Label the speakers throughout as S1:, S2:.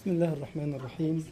S1: بسم الله الرحمن الرحيم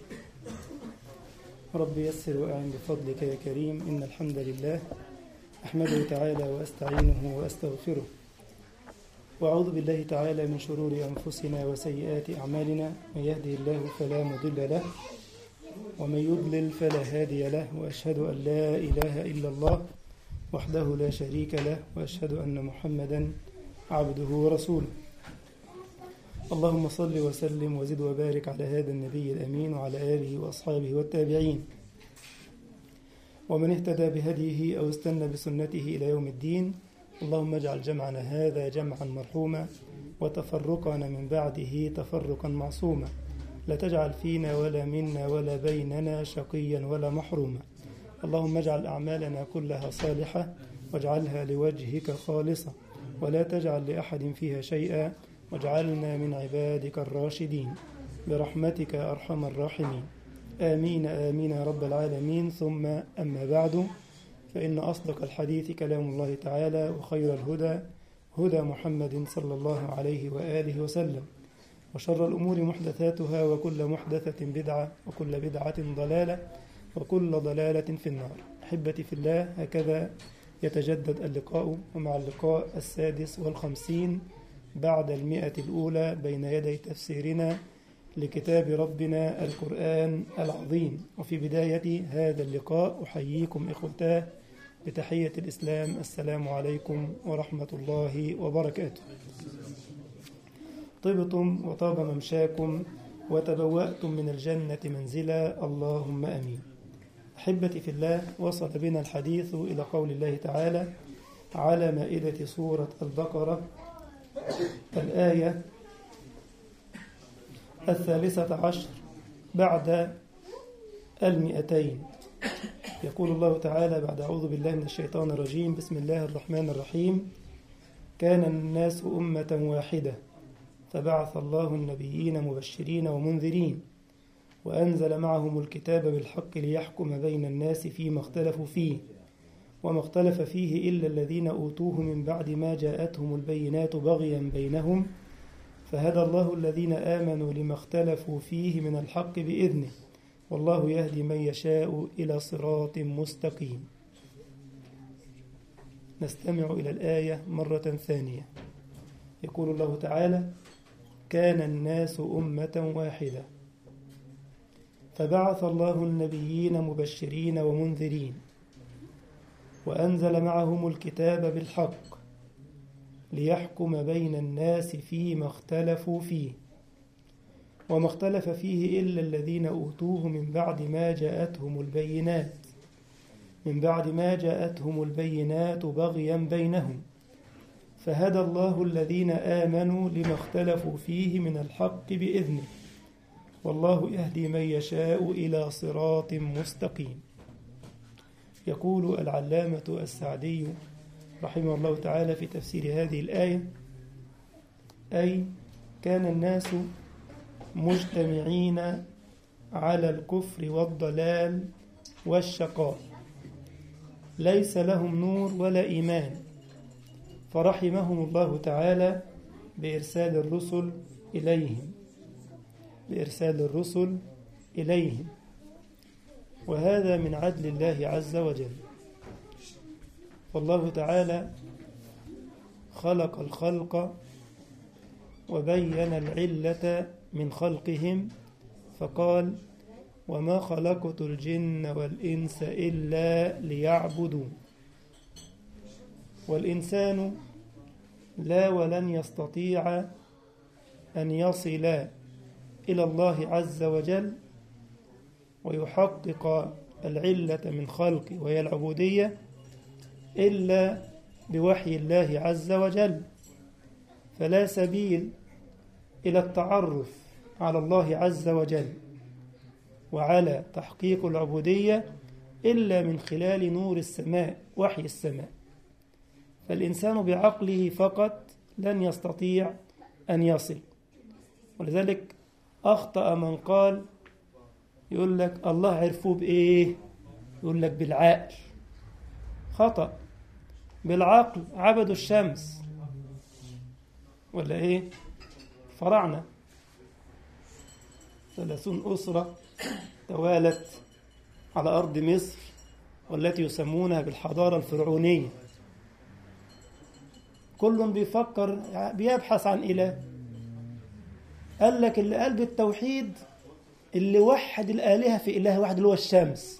S1: رب يسر وأعن بفضلك يا كريم إن الحمد لله أحمده تعالى وأستعينه وأستغفره وأعوذ بالله تعالى من شرور أنفسنا وسيئات أعمالنا من يهده الله فلا مضل له ومن يضلل فلا هادي له وأشهد أن لا إله إلا الله وحده لا شريك له وأشهد أن محمدا عبده ورسوله اللهم صل وسلم وزد وبارك على هذا النبي الأمين وعلى آله وأصحابه والتابعين ومن اهتدى بهديه أو استنى بسنته إلى يوم الدين اللهم اجعل جمعنا هذا جمعا مرحوما وتفرقنا من بعده تفرقا معصوما لا تجعل فينا ولا منا ولا بيننا شقيا ولا محروما اللهم اجعل أعمالنا كلها صالحة واجعلها لوجهك خالصة ولا تجعل لأحد فيها شيئا واجعلنا من عبادك الراشدين برحمتك يا أرحم الراحمين آمين آمين يا رب العالمين ثم أما بعد فإن أصدق الحديث كلام الله تعالى وخير الهدى هدى محمد صلى الله عليه وآله وسلم وشر الأمور محدثاتها وكل محدثة بدعة وكل بدعة ضلالة وكل ضلالة في النار أحبتي في الله هكذا يتجدد اللقاء ومع اللقاء السادس والخمسين بعد المئة الأولى بين يدي تفسيرنا لكتاب ربنا القرآن العظيم وفي بداية هذا اللقاء أحييكم إخوتاه بتحية الإسلام السلام عليكم ورحمة الله وبركاته طبتم وطاب ممشاكم وتبوأتم من الجنة منزلا اللهم أمين أحبتي في الله وصل بنا الحديث إلى قول الله تعالى على مائدة سورة البقرة الآية الثالثة عشر بعد المئتين يقول الله تعالى بعد أعوذ بالله من الشيطان الرجيم بسم الله الرحمن الرحيم كان الناس أمة واحدة فبعث الله النبيين مبشرين ومنذرين وأنزل معهم الكتاب بالحق ليحكم بين الناس فيما اختلفوا فيه وما اختلف فيه إلا الذين أوتوه من بعد ما جاءتهم البينات بغيا بينهم فهدى الله الذين آمنوا لما اختلفوا فيه من الحق بإذنه والله يهدي من يشاء إلى صراط مستقيم نستمع إلى الآية مرة ثانية يقول الله تعالى كان الناس أمة واحدة فبعث الله النبيين مبشرين ومنذرين وأنزل معهم الكتاب بالحق ليحكم بين الناس فيما اختلفوا فيه وما اختلف فيه إلا الذين أوتوه من بعد ما جاءتهم البينات من بعد ما جاءتهم البينات بغيا بينهم فهدى الله الذين آمنوا لما اختلفوا فيه من الحق بإذنه والله يهدي من يشاء إلى صراط مستقيم يقول العلامة السعدي رحمه الله تعالى في تفسير هذه الآية أي كان الناس مجتمعين على الكفر والضلال والشقاء ليس لهم نور ولا إيمان فرحمهم الله تعالى بإرسال الرسل إليهم بإرسال الرسل إليهم وهذا من عدل الله عز وجل والله تعالى خلق الخلق وبين العلة من خلقهم فقال وما خلقت الجن والإنس إلا ليعبدون والإنسان لا ولن يستطيع أن يصل إلى الله عز وجل ويحقق العلة من خلقه وهي العبودية إلا بوحي الله عز وجل فلا سبيل إلى التعرف على الله عز وجل وعلى تحقيق العبودية إلا من خلال نور السماء وحي السماء فالإنسان بعقله فقط لن يستطيع أن يصل ولذلك أخطأ من قال يقول لك الله عرفوه بإيه يقول لك بالعقل خطأ بالعقل عبدوا الشمس ولا إيه فراعنة ثلاثون أسرة توالت على أرض مصر والتي يسمونها بالحضارة الفرعونية كل بيفكر بيبحث عن إله قال لك اللي قلب التوحيد اللي وحد الآلهة في إله واحد اللي هو الشمس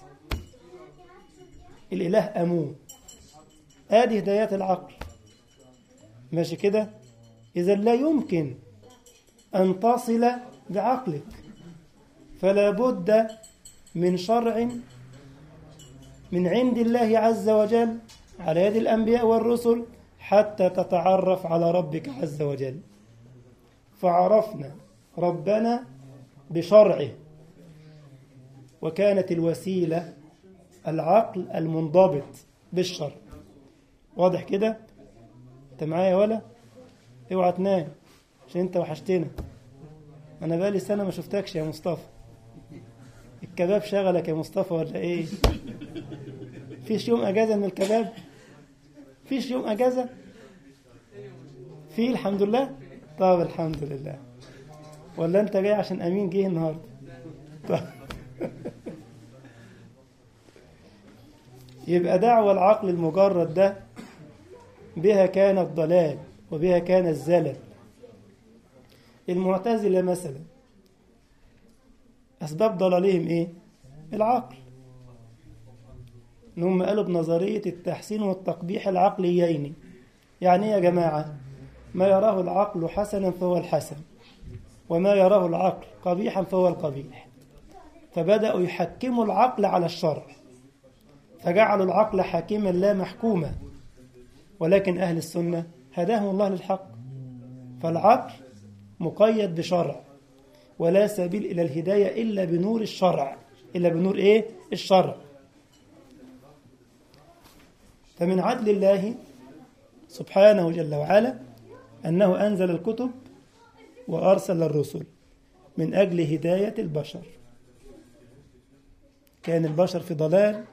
S1: الإله أمون آدي هدايات العقل ماشي كده إذا لا يمكن أن تصل بعقلك فلا بد من شرع من عند الله عز وجل على يد الأنبياء والرسل حتى تتعرف على ربك عز وجل فعرفنا ربنا بشرعه وكانت الوسيلة العقل المنضبط بالشرع واضح كده انت معايا ولا اوعى تنام عشان انت وحشتنا انا بقالي سنه ما شفتكش يا مصطفى الكباب شغلك يا مصطفى ولا ايه فيش يوم اجازه من الكباب فيش يوم اجازه في الحمد لله طب الحمد لله ولا انت جاي عشان امين جه النهارده طب. يبقى دعوة العقل المجرد ده بها كان الضلال وبها كان الزلل المعتزلة مثلا أسباب ضلالهم إيه؟ العقل إن هم قالوا بنظرية التحسين والتقبيح العقليين يعني إيه يا جماعة؟ ما يراه العقل حسنا فهو الحسن وما يراه العقل قبيحا فهو القبيح فبدأوا يحكموا العقل على الشرع فجعلوا العقل حاكما لا محكوما ولكن أهل السنة هداهم الله للحق فالعقل مقيد بشرع ولا سبيل إلى الهداية إلا بنور الشرع إلا بنور إيه؟ الشرع فمن عدل الله سبحانه جل وعلا أنه أنزل الكتب وأرسل الرسل من أجل هداية البشر كان البشر في ضلال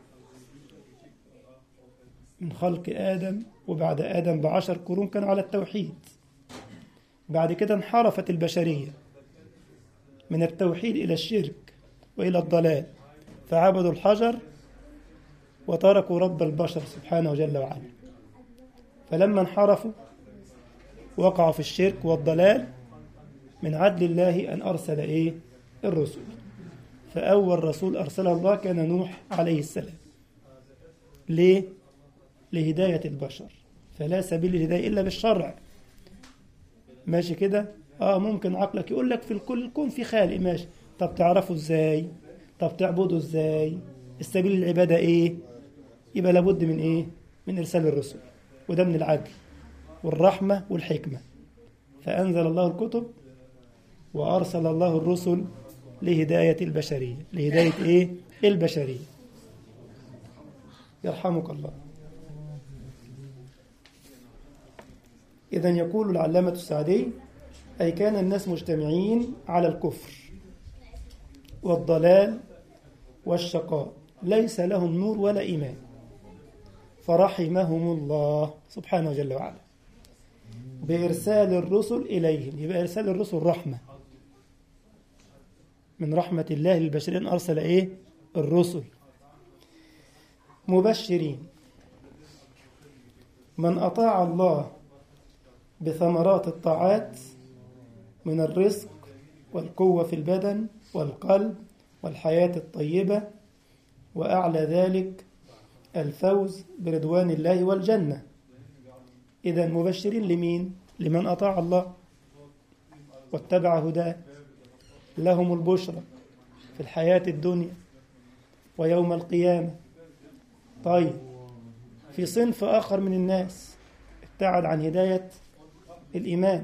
S1: من خلق آدم وبعد آدم بعشر قرون كانوا على التوحيد بعد كده انحرفت البشرية من التوحيد إلى الشرك وإلى الضلال فعبدوا الحجر وتركوا رب البشر سبحانه جل وعلا فلما انحرفوا وقعوا في الشرك والضلال من عدل الله أن أرسل إيه الرسل فأول رسول أرسله الله كان نوح عليه السلام ليه لهداية البشر فلا سبيل للهداية إلا بالشرع ماشي كده اه ممكن عقلك يقول لك في الكل الكون في خالق ماشي طب تعرفه ازاي طب تعبده ازاي السبيل العبادة ايه يبقى لابد من ايه من ارسال الرسل وده من العدل والرحمة والحكمة فأنزل الله الكتب وأرسل الله الرسل لهداية البشرية لهداية ايه البشرية يرحمك الله إذا يقول العلامة السعدي أي كان الناس مجتمعين على الكفر والضلال والشقاء ليس لهم نور ولا إيمان فرحمهم الله سبحانه جل وعلا بإرسال الرسل إليهم يبقى إرسال الرسل رحمة من رحمة الله للبشرية أن أرسل إيه الرسل مبشرين من أطاع الله بثمرات الطاعات من الرزق والقوة في البدن والقلب والحياة الطيبة وأعلى ذلك الفوز برضوان الله والجنة إذا مبشرين لمين؟ لمن أطاع الله واتبع هداه لهم البشرى في الحياة الدنيا ويوم القيامة طيب في صنف آخر من الناس ابتعد عن هداية الإيمان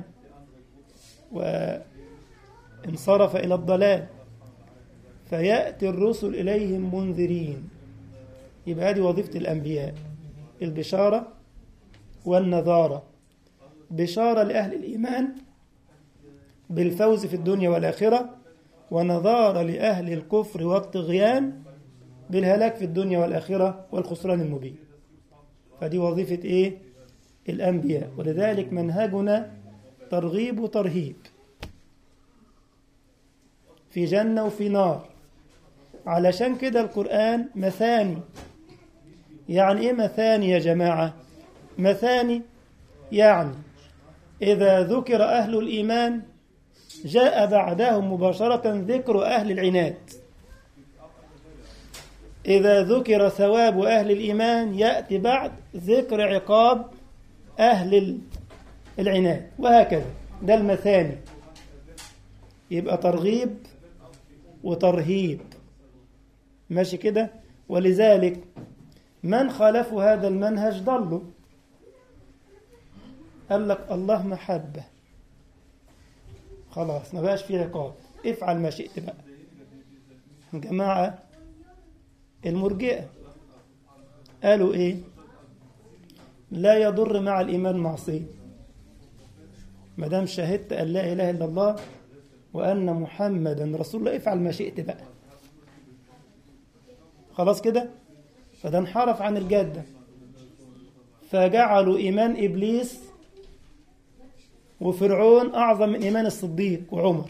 S1: وانصرف إلى الضلال فيأتي الرسل إليهم منذرين يبقى هذه وظيفة الأنبياء البشارة والنذارة بشارة لأهل الإيمان بالفوز في الدنيا والآخرة ونذارة لأهل الكفر والطغيان بالهلاك في الدنيا والآخرة والخسران المبين فدي وظيفة إيه؟ الأنبياء ولذلك منهجنا ترغيب وترهيب في جنة وفي نار علشان كده القرآن مثاني يعني إيه مثاني يا جماعة مثاني يعني إذا ذكر أهل الإيمان جاء بعدهم مباشرة ذكر أهل العناد إذا ذكر ثواب أهل الإيمان يأتي بعد ذكر عقاب أهل العناد وهكذا ده المثاني يبقى ترغيب وترهيب ماشي كده ولذلك من خالفوا هذا المنهج ضلوا قال لك الله محبة خلاص ما بقاش في عقاب افعل ما شئت بقى جماعة المرجئة قالوا ايه لا يضر مع الإيمان معصية ما دام شهدت أن لا إله إلا الله وأن محمدا رسول الله افعل ما شئت بقى خلاص كده فده انحرف عن الجادة فجعلوا إيمان إبليس وفرعون أعظم من إيمان الصديق وعمر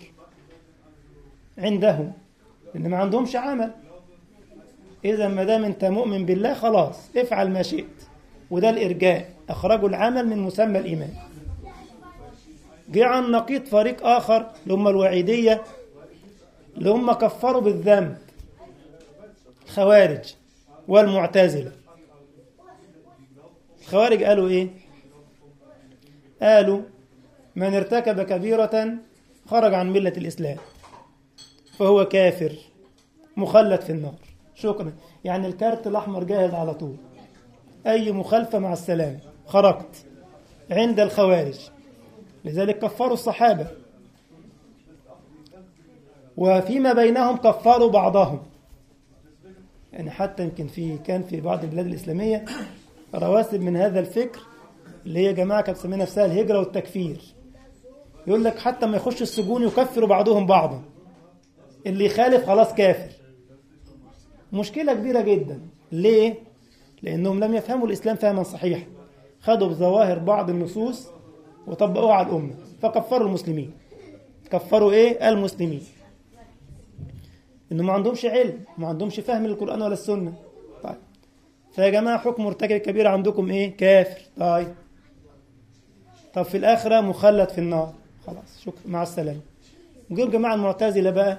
S1: عندهم لأن ما عندهمش عمل إذا ما دام أنت مؤمن بالله خلاص افعل ما شئت وده الإرجاء أخرجوا العمل من مسمى الإيمان جه عن نقيض فريق آخر اللي هم الوعيدية اللي هم كفروا بالذنب الخوارج والمعتزلة الخوارج قالوا إيه قالوا من ارتكب كبيرة خرج عن ملة الإسلام فهو كافر مخلد في النار شكرا يعني الكارت الأحمر جاهز على طول أي مخالفة مع السلام خرجت عند الخوارج لذلك كفروا الصحابة وفيما بينهم كفروا بعضهم يعني حتى يمكن في كان في بعض البلاد الإسلامية رواسب من هذا الفكر اللي هي جماعة كانت تسمي نفسها الهجرة والتكفير يقول لك حتى ما يخش السجون يكفروا بعضهم بعضا اللي يخالف خلاص كافر مشكلة كبيرة جدا ليه؟ لأنهم لم يفهموا الإسلام فهما صحيحا خدوا بظواهر بعض النصوص وطبقوها على الأمة فكفروا المسلمين كفروا إيه؟ المسلمين إنه ما عندهمش علم ما عندهمش فهم للقرآن ولا السنة طيب فيا جماعة حكم مرتكب الكبيرة عندكم إيه؟ كافر طيب طب في الآخرة مخلد في النار خلاص شكرا مع السلامة وجيب جماعة المعتزلة بقى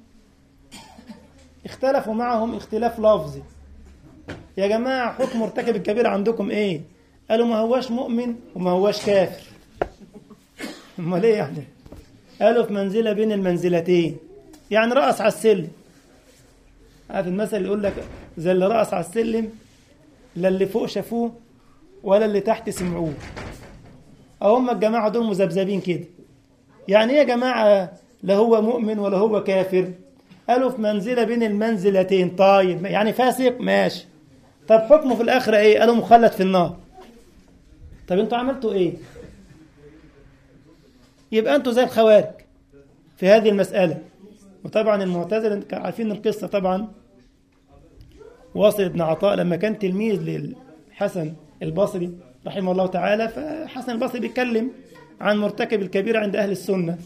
S1: اختلفوا معهم اختلاف لفظي يا جماعة حكم مرتكب الكبيرة عندكم ايه قالوا ما هواش مؤمن وما هواش كافر امال ايه يعني قالوا في منزلة بين المنزلتين يعني رأس على السلم عارف المثل اللي يقول لك زي اللي رأس على السلم لا اللي فوق شافوه ولا اللي تحت سمعوه أو هم الجماعة دول مذبذبين كده يعني ايه يا جماعة لا هو مؤمن ولا هو كافر قالوا في منزلة بين المنزلتين طيب يعني فاسق ماشي طب حكمه في الآخرة إيه قالوا مخلد في النار طب أنتوا عملتوا إيه يبقى أنتوا زي الخوارج في هذه المسألة وطبعا المعتزلة عارفين القصة طبعا واصل بن عطاء لما كان تلميذ للحسن البصري رحمه الله تعالى فحسن البصري بيتكلم عن مرتكب الكبيرة عند أهل السنة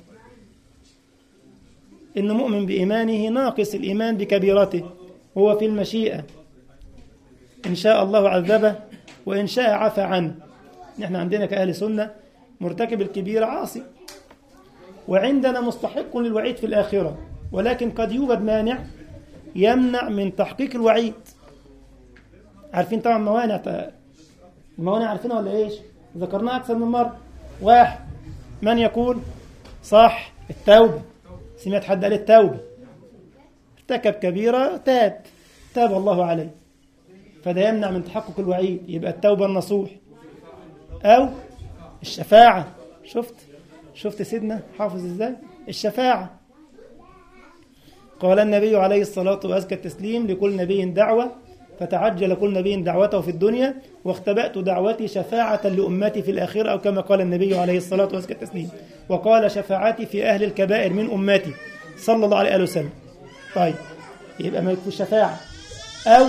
S1: إن مؤمن بإيمانه ناقص الإيمان بكبيرته هو في المشيئة إن شاء الله عذبه وإن شاء عفى عنه نحن عندنا كأهل سنة مرتكب الكبيرة عاصي وعندنا مستحق للوعيد في الآخرة ولكن قد يوجد مانع يمنع من تحقيق الوعيد عارفين طبعا موانع الموانع عارفينها ولا ايش ذكرناها أكثر من مرة واحد من يقول صح التوبة سمعت حد قال التوبة ارتكب كبيرة تاب تاب الله عليه فده يمنع من تحقق الوعيد يبقى التوبة النصوح أو الشفاعة شفت شفت سيدنا حافظ ازاي الشفاعة قال النبي عليه الصلاة وأزكى التسليم لكل نبي دعوة فتعجل كل نبي دعوته في الدنيا واختبأت دعوتي شفاعة لأمتي في الآخرة أو كما قال النبي عليه الصلاة وأزكى التسليم وقال شفاعتي في أهل الكبائر من أمتي صلى الله عليه وسلم طيب يبقى ما يكون شفاعة أو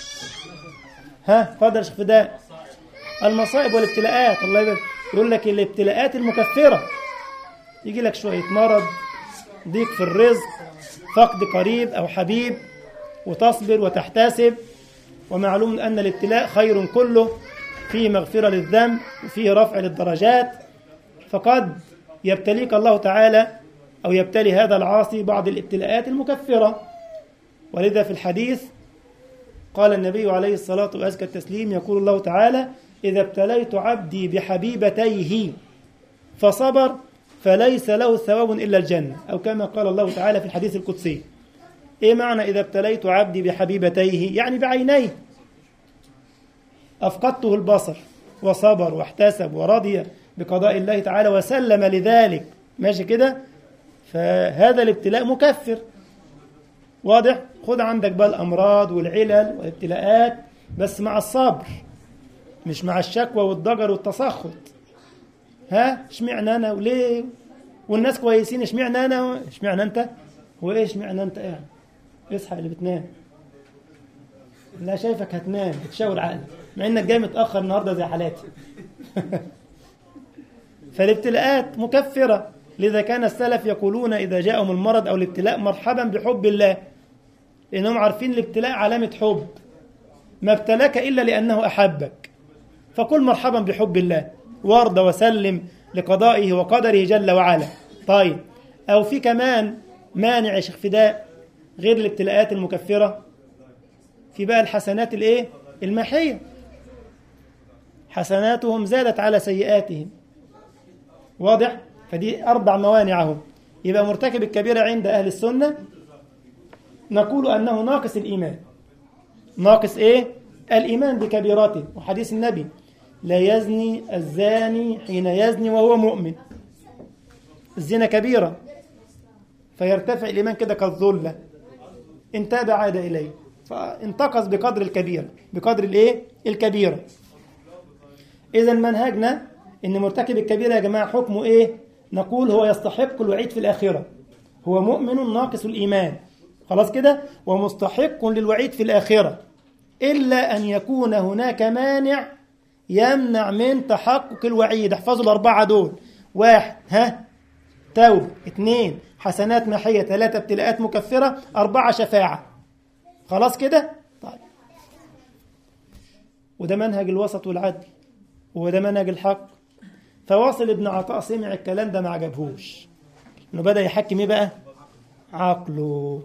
S1: ها فضل فداء المصائب والابتلاءات الله يبارك يقول لك الابتلاءات المكفرة يجي لك شوية مرض ضيق في الرزق فقد قريب أو حبيب وتصبر وتحتسب ومعلوم أن الابتلاء خير كله فيه مغفرة للذنب وفيه رفع للدرجات فقد يبتليك الله تعالى أو يبتلي هذا العاصي بعض الابتلاءات المكفرة ولذا في الحديث قال النبي عليه الصلاة وأزكى التسليم يقول الله تعالى إذا ابتليت عبدي بحبيبتيه فصبر فليس له ثواب إلا الجنة أو كما قال الله تعالى في الحديث القدسي إيه معنى إذا ابتليت عبدي بحبيبتيه يعني بعينيه أفقدته البصر وصبر واحتسب ورضي بقضاء الله تعالى وسلم لذلك ماشي كده فهذا الابتلاء مكفر واضح خد عندك بقى الأمراض والعلل والابتلاءات بس مع الصبر مش مع الشكوى والضجر والتسخط ها اشمعنى انا وليه والناس كويسين اشمعنى انا اشمعنى انت هو ايه اشمعنى انت يعني اصحى اللي بتنام لا شايفك هتنام بتشاور عقلك مع انك جاي متاخر النهارده زي حالاتي فالابتلاءات مكفره لذا كان السلف يقولون اذا جاءهم المرض او الابتلاء مرحبا بحب الله لانهم عارفين الابتلاء علامه حب ما ابتلاك الا لانه احبك فقل مرحبا بحب الله وارض وسلم لقضائه وقدره جل وعلا طيب أو في كمان مانع يا شيخ فداء غير الابتلاءات المكفرة في بقى الحسنات الايه الماحية حسناتهم زادت على سيئاتهم واضح فدي أربع موانع اهو يبقى مرتكب الكبيرة عند أهل السنة نقول أنه ناقص الإيمان ناقص إيه الإيمان بكبيرته وحديث النبي لا يزني الزاني حين يزني وهو مؤمن الزنا كبيرة فيرتفع الإيمان كده كالظلة إن تاب عاد إليه فانتقص بقدر الكبيرة بقدر الإيه؟ الكبيرة إذا منهجنا إن مرتكب الكبيرة يا جماعة حكمه إيه؟ نقول هو يستحق الوعيد في الآخرة هو مؤمن ناقص الإيمان خلاص كده ومستحق للوعيد في الآخرة إلا أن يكون هناك مانع يمنع من تحقق الوعيد احفظوا الأربعة دول واحد ها توبة اثنين حسنات محية ثلاثة ابتلاءات مكفرة أربعة شفاعة خلاص كده طيب وده منهج الوسط والعدل وده منهج الحق فواصل ابن عطاء سمع الكلام ده ما عجبهوش انه بدأ يحكم ايه بقى عقله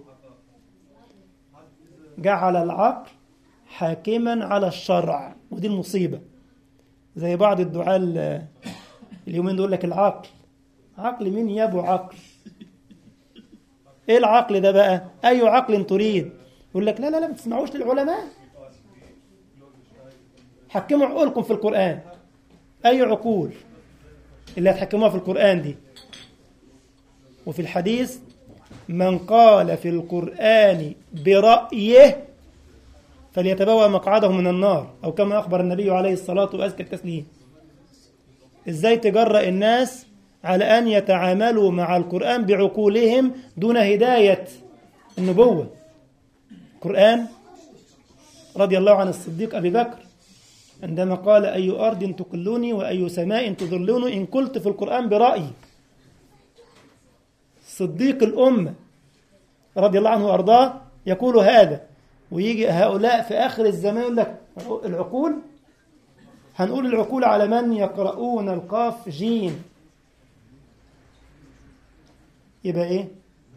S1: جعل العقل حاكما على الشرع ودي المصيبة زي بعض الدعاة اليومين دول لك العقل عقل مين يا ابو عقل ايه العقل ده بقى اي عقل تريد يقول لك لا لا لا ما تسمعوش للعلماء حكموا عقولكم في القرآن اي عقول اللي هتحكموها في القرآن دي وفي الحديث من قال في القرآن برأيه فليتبوأ مقعده من النار أو كما أخبر النبي عليه الصلاة وأزكى التسليم إزاي تجرأ الناس على أن يتعاملوا مع القرآن بعقولهم دون هداية النبوة القرآن رضي الله عن الصديق أبي بكر عندما قال أي أرض تقلني وأي سماء تظلني إن قلت في القرآن برأيي صديق الأمة رضي الله عنه وأرضاه يقول هذا ويجي هؤلاء في آخر الزمان يقول لك العقول هنقول العقول على من يقرؤون القاف جيم يبقى ايه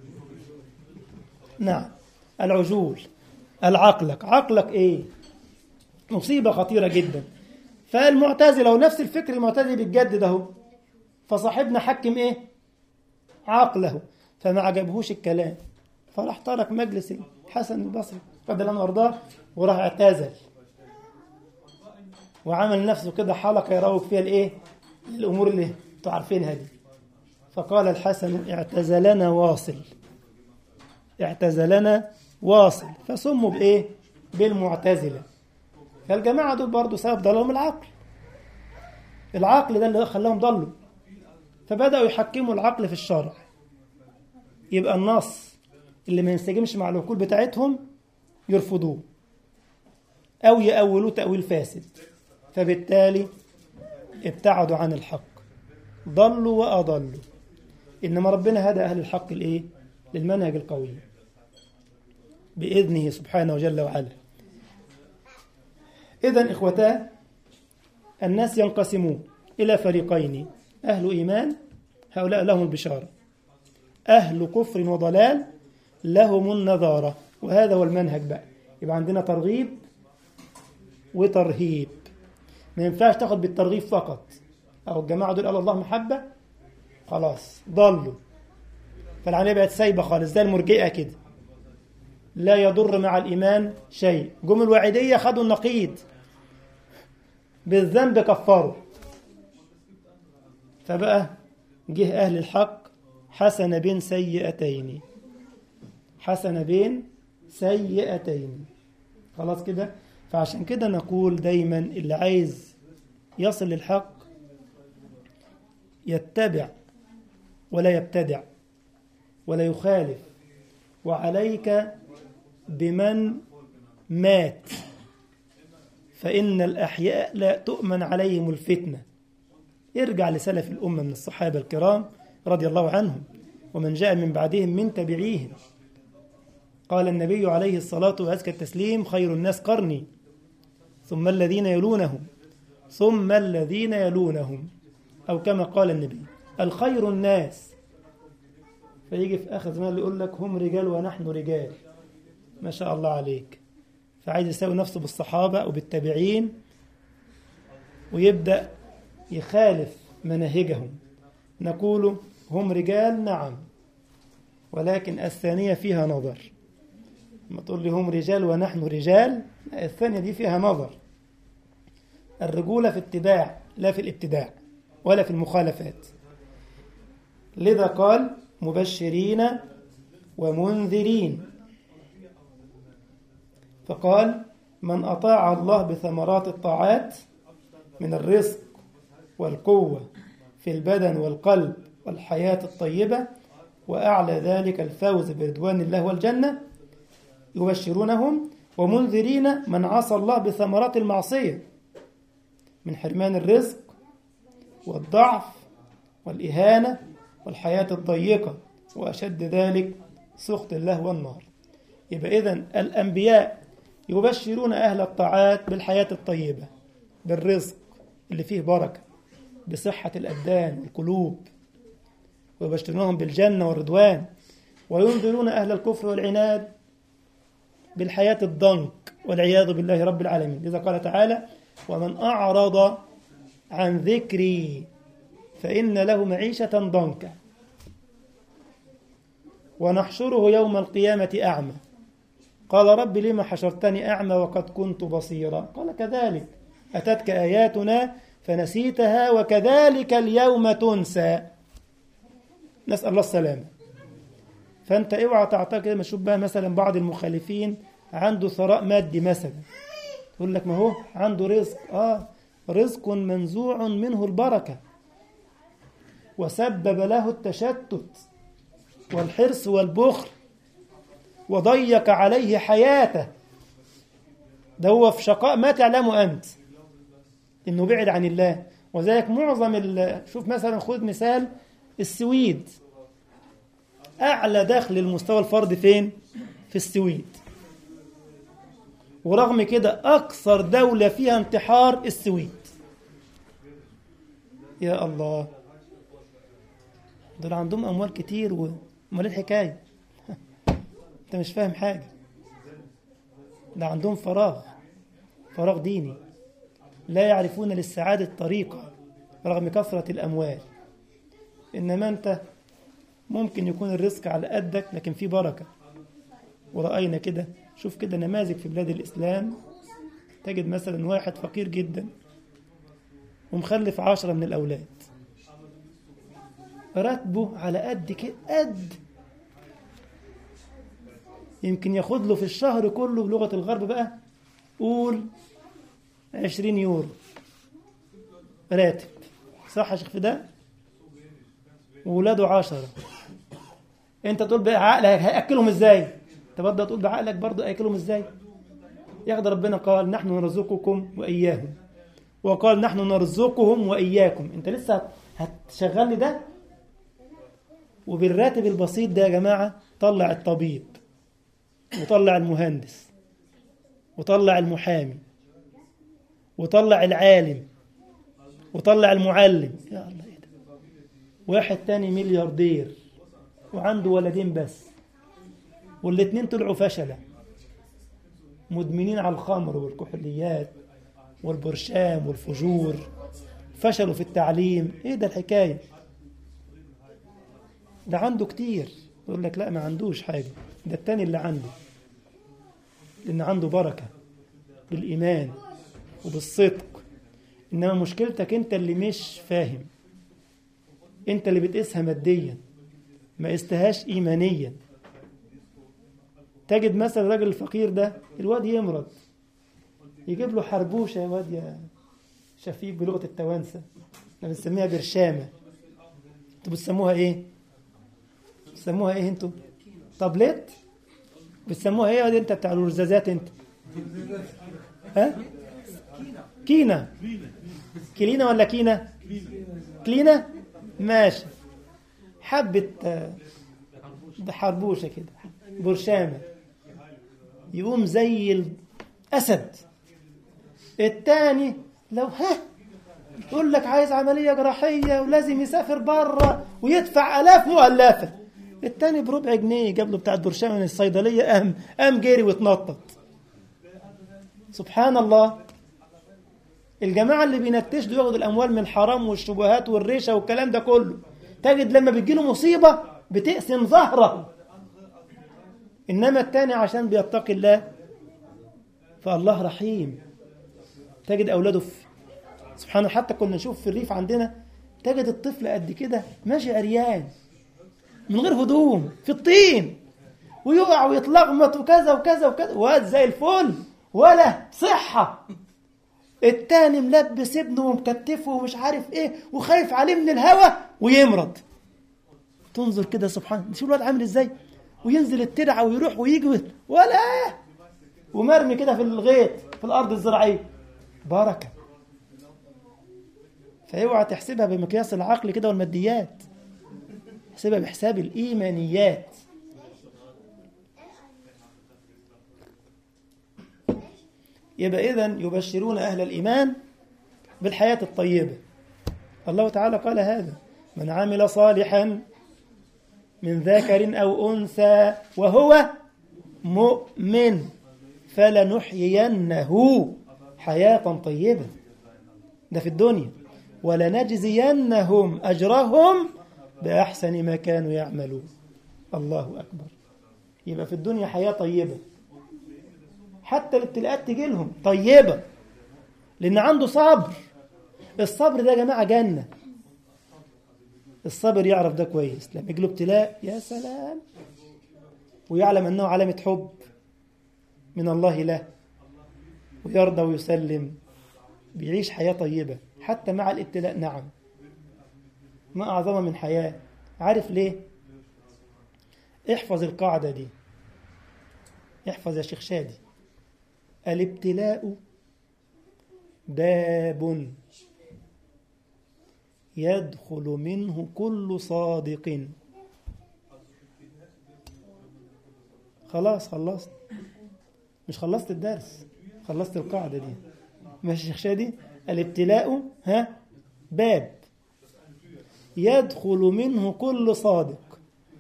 S1: نعم العجول العقلك عقلك ايه مصيبة خطيرة جدا فالمعتزلة ونفس الفكر المعتزلي بيتجدد اهو فصاحبنا حكم ايه عقله فما عجبهوش الكلام فراح ترك مجلس الحسن البصري رضي الله عنه وارضاه وراح اعتزل وعمل نفسه كده حلقة يروج فيها الايه الامور اللي انتوا عارفينها دي فقال الحسن اعتزلنا واصل اعتزلنا واصل فسموا بايه بالمعتزلة فالجماعة دول برضو سبب ضلهم العقل العقل ده اللي خلاهم ضلوا فبدأوا يحكموا العقل في الشرع يبقى النص اللي ما ينسجمش مع العقول بتاعتهم يرفضوه أو يأولوه تأويل فاسد فبالتالي ابتعدوا عن الحق ضلوا وأضلوا إنما ربنا هدى أهل الحق الإيه؟ للمنهج القوي بإذنه سبحانه جل وعلا إذا إخوتاه الناس ينقسمون إلى فريقين أهل إيمان هؤلاء لهم البشارة أهل كفر وضلال لهم النظارة وهذا هو المنهج بقى يبقى عندنا ترغيب وترهيب ما ينفعش تاخد بالترغيب فقط أو الجماعة دول قالوا الله محبة خلاص ضلوا فالعملية بقت سايبة خالص زي المرجئة كده لا يضر مع الإيمان شيء جم الوعيدية خدوا النقيض بالذنب كفروا فبقى جه أهل الحق حسن بين سيئتين حسن بين سيئتين خلاص كده فعشان كده نقول دايما اللي عايز يصل للحق يتبع ولا يبتدع ولا يخالف وعليك بمن مات فإن الأحياء لا تؤمن عليهم الفتنة ارجع لسلف الأمة من الصحابة الكرام رضي الله عنهم ومن جاء من بعدهم من تبعيهم قال النبي عليه الصلاة وأزكى التسليم خير الناس قرني ثم الذين يلونهم ثم الذين يلونهم أو كما قال النبي الخير الناس فيجي في آخر زمان يقول لك هم رجال ونحن رجال ما شاء الله عليك فعايز يساوي نفسه بالصحابة أو بالتابعين ويبدأ يخالف مناهجهم نقول هم رجال نعم ولكن الثانية فيها نظر لما تقول لي هم رجال ونحن رجال الثانية دي فيها نظر الرجولة في اتباع لا في الابتداع ولا في المخالفات لذا قال مبشرين ومنذرين فقال من أطاع الله بثمرات الطاعات من الرزق والقوة في البدن والقلب والحياة الطيبة وأعلى ذلك الفوز برضوان الله والجنة يبشرونهم ومنذرين من عصى الله بثمرات المعصية من حرمان الرزق والضعف والإهانة والحياة الضيقة وأشد ذلك سخط الله والنار يبقى إذن الأنبياء يبشرون أهل الطاعات بالحياة الطيبة بالرزق اللي فيه بركة بصحة الأبدان والقلوب ويبشرونهم بالجنة والرضوان وينذرون أهل الكفر والعناد بالحياة الضنك والعياذ بالله رب العالمين لذا قال تعالى ومن أعرض عن ذكري فإن له معيشة ضنكا ونحشره يوم القيامة أعمى قال رب لما حشرتني أعمى وقد كنت بصيرا قال كذلك أتتك آياتنا فنسيتها وكذلك اليوم تنسى نسأل الله السلامة فأنت اوعى تعتقد ما تشوف بقى مثلا بعض المخالفين عنده ثراء مادي مثلا يقول لك ما هو عنده رزق آه رزق منزوع منه البركة وسبب له التشتت والحرص والبخل وضيق عليه حياته ده هو في شقاء ما تعلمه أنت إنه بعد عن الله وذلك معظم شوف مثلا خذ مثال السويد أعلى دخل المستوى الفردي فين؟ في السويد ورغم كده أكثر دولة فيها انتحار السويد يا الله دول عندهم أموال كتير وأمال الحكاية أنت مش فاهم حاجة ده عندهم فراغ فراغ ديني لا يعرفون للسعادة طريقة رغم كثرة الأموال إنما أنت ممكن يكون الرزق على قدك لكن في بركة ورأينا كده شوف كده نماذج في بلاد الإسلام تجد مثلا واحد فقير جدا ومخلف عشرة من الأولاد راتبه على قد كده قد يمكن ياخد له في الشهر كله بلغة الغرب بقى قول عشرين يورو راتب صح يا شيخ فداء وولاده عشرة انت تقول بعقلك هياكلهم ازاي انت برضه تقول بعقلك برضه هياكلهم ازاي ياخد ربنا قال نحن نرزقكم واياهم وقال نحن نرزقهم واياكم انت لسه هتشغل لي ده وبالراتب البسيط ده يا جماعه طلع الطبيب وطلع المهندس وطلع المحامي وطلع العالم وطلع المعلم يا الله ايه ده واحد تاني ملياردير وعنده ولدين بس والاتنين طلعوا فشلة مدمنين على الخمر والكحوليات والبرشام والفجور فشلوا في التعليم ايه ده الحكاية ده عنده كتير يقول لك لا ما عندوش حاجة ده التاني اللي عنده لأن عنده بركة بالإيمان وبالصدق إنما مشكلتك أنت اللي مش فاهم أنت اللي بتقيسها ماديا ما قستهاش إيمانيا تجد مثلا الراجل الفقير ده الواد يمرض يجيب له حربوشة يا واد يا شفيق بلغة التوانسة احنا بنسميها برشامة انتوا بتسموها ايه؟ بتسموها ايه انتوا؟ طابلت؟ بتسموها ايه يا واد انت بتاع الرزازات انت؟ ها؟ كينا كلينا ولا كينا؟ كلينا؟ ماشي حبة آه، حربوشة كده برشامة يقوم زي الأسد التاني لو ها يقول لك عايز عملية جراحية ولازم يسافر بره ويدفع آلاف مؤلفة التاني بربع جنيه جاب له بتاع البرشامة من الصيدلية قام قام جري واتنطط سبحان الله الجماعة اللي بينتشوا ياخدوا الأموال من الحرام والشبهات والريشة والكلام ده كله تجد لما بتجيله مصيبة بتقسم ظهره إنما التاني عشان بيتقي الله فالله رحيم تجد أولاده في سبحان الله حتى كنا نشوف في الريف عندنا تجد الطفل قد كده ماشي عريان من غير هدوم في الطين ويقع ويتلغمط وكذا وكذا وكذا واد زي الفل ولا صحة التاني ملبس ابنه ومكتفه ومش عارف ايه وخايف عليه من الهوى ويمرض تنظر كده سبحان شوف الواد عامل ازاي وينزل الترعه ويروح ويجي ولا ومرمي كده في الغيط في الارض الزراعيه بركه فاوعى تحسبها بمقياس العقل كده والماديات احسبها بحساب الايمانيات يبقى اذا يبشرون اهل الايمان بالحياه الطيبه الله تعالى قال هذا من عمل صالحا من ذكر او انثى وهو مؤمن فلنحيينه حياه طيبه ده في الدنيا ولنجزينهم اجرهم باحسن ما كانوا يعملون الله اكبر يبقى في الدنيا حياه طيبه حتى الابتلاءات تجي لهم طيبه لان عنده صبر الصبر ده يا جماعه جنه الصبر يعرف ده كويس لما يجي له ابتلاء يا سلام ويعلم انه علامه حب من الله له ويرضى ويسلم بيعيش حياه طيبه حتى مع الابتلاء نعم ما اعظم من حياه عارف ليه احفظ القاعده دي احفظ يا شيخ شادي الابتلاء باب يدخل منه كل صادق خلاص خلصت مش خلصت الدرس خلصت القاعدة دي ماشي شيخ شادي الابتلاء ها باب يدخل منه كل صادق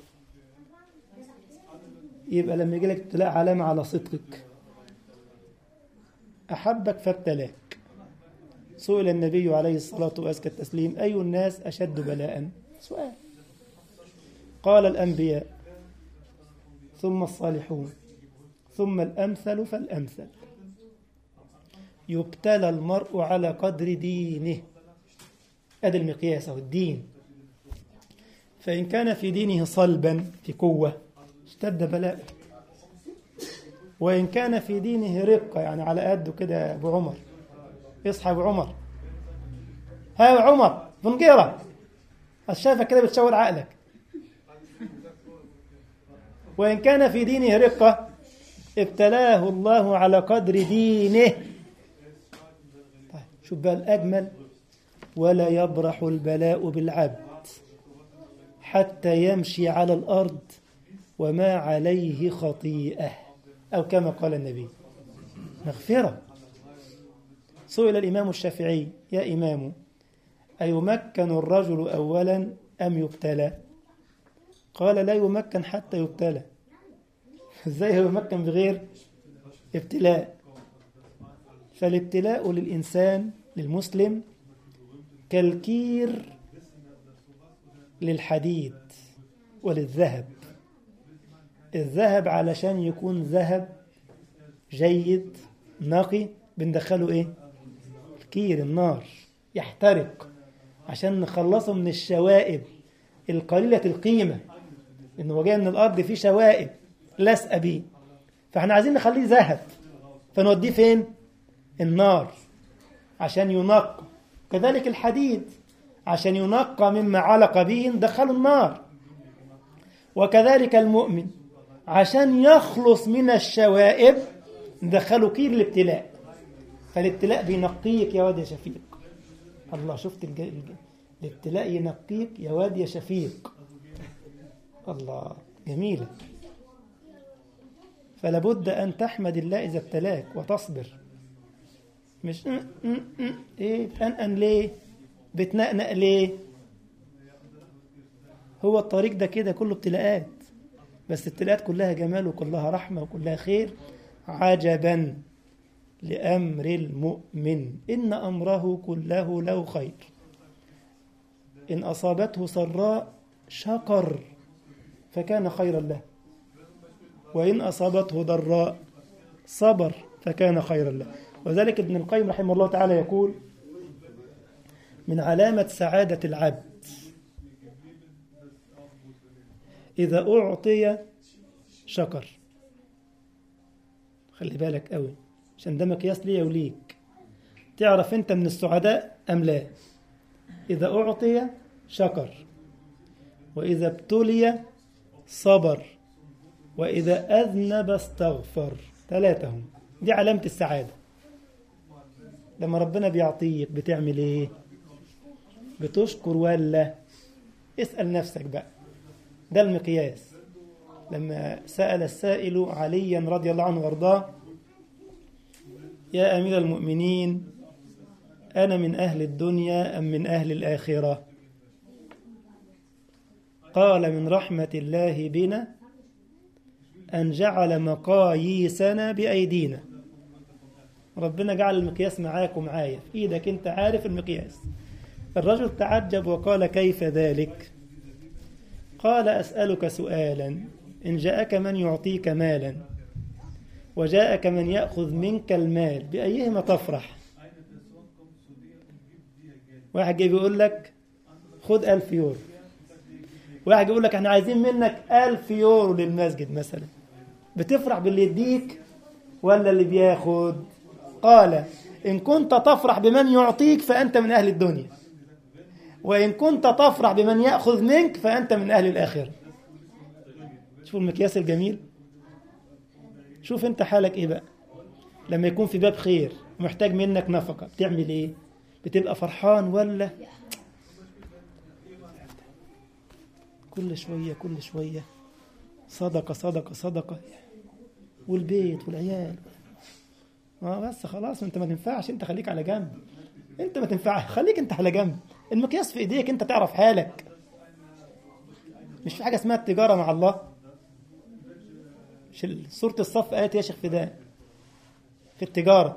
S1: يبقى لما يجي لك ابتلاء علامة على صدقك أحبك فابتلاك سئل النبي عليه الصلاة وأزكى التسليم أي الناس أشد بلاء سؤال قال الأنبياء ثم الصالحون ثم الأمثل فالأمثل يبتلى المرء على قدر دينه أدي المقياس أو الدين فإن كان في دينه صلبا في قوة اشتد بلاء وإن كان في دينه رقة يعني على قده كده أبو عمر اصحى ابو عمر ها يا عمر بنجيرة شايفك كده بتشاور عقلك وإن كان في دينه رقة ابتلاه الله على قدر دينه طيب شوف بقى الأجمل ولا يبرح البلاء بالعبد حتى يمشي على الأرض وما عليه خطيئة أو كما قال النبي مغفرة سئل الإمام الشافعي يا إمام أيمكن الرجل أولا أم يبتلى قال لا يمكن حتى يبتلى ازاي هو يمكن بغير ابتلاء فالابتلاء للإنسان للمسلم كالكير للحديد وللذهب الذهب علشان يكون ذهب جيد نقي بندخله ايه الكير النار يحترق عشان نخلصه من الشوائب القليلة القيمة انه جاي من الارض فيه شوائب لاسقه بيه فاحنا عايزين نخليه ذهب فنوديه فين النار عشان ينقى كذلك الحديد عشان ينقى مما علق به ندخله النار وكذلك المؤمن عشان يخلص من الشوائب ندخله كير الابتلاء فالابتلاء بينقيك يا واد يا شفيق الله شفت الج... الج... الابتلاء ينقيك يا واد يا شفيق الله جميلة فلا بد أن تحمد الله إذا ابتلاك وتصبر مش م -م -م إيه بتنقن ليه بتنقنق ليه هو الطريق ده كده كله ابتلاءات بس الابتلاءات كلها جمال وكلها رحمة وكلها خير عجبا لأمر المؤمن إن أمره كله له خير إن أصابته سراء شكر فكان خيرا له وإن أصابته ضراء صبر فكان خيرا له وذلك ابن القيم رحمه الله تعالى يقول من علامة سعادة العبد إذا أعطي شكر خلي بالك قوي عشان ده مقياس ليا وليك تعرف أنت من السعداء أم لا إذا أعطي شكر وإذا ابتلي صبر وإذا أذنب استغفر ثلاثة هم دي علامة السعادة لما ربنا بيعطيك بتعمل إيه بتشكر ولا اسأل نفسك بقى ده المقياس لما سأل السائل عليا رضي الله عنه وارضاه يا أمير المؤمنين أنا من أهل الدنيا أم من أهل الآخرة قال من رحمة الله بنا أن جعل مقاييسنا بأيدينا ربنا جعل المقياس معاك ومعايا في إيدك أنت عارف المقياس الرجل تعجب وقال كيف ذلك قال أسألك سؤالا إن جاءك من يعطيك مالا وجاءك من يأخذ منك المال بأيهما تفرح واحد جاي بيقول لك خد ألف يورو واحد يقول لك احنا عايزين منك ألف يورو للمسجد مثلا بتفرح باللي يديك ولا اللي بياخد قال إن كنت تفرح بمن يعطيك فأنت من أهل الدنيا وإن كنت تفرح بمن يأخذ منك فأنت من أهل الآخرة شوف المقياس الجميل شوف أنت حالك إيه بقى لما يكون في باب خير ومحتاج منك نفقة بتعمل إيه بتبقى فرحان ولا كل شوية كل شوية صدقة صدقة صدقة والبيت والعيال اه بس خلاص انت ما تنفعش انت خليك على جنب انت ما تنفعش خليك انت على جنب المقياس في ايديك انت تعرف حالك مش في حاجة اسمها التجارة مع الله مش سورة الصف آية يا شيخ فداء في التجارة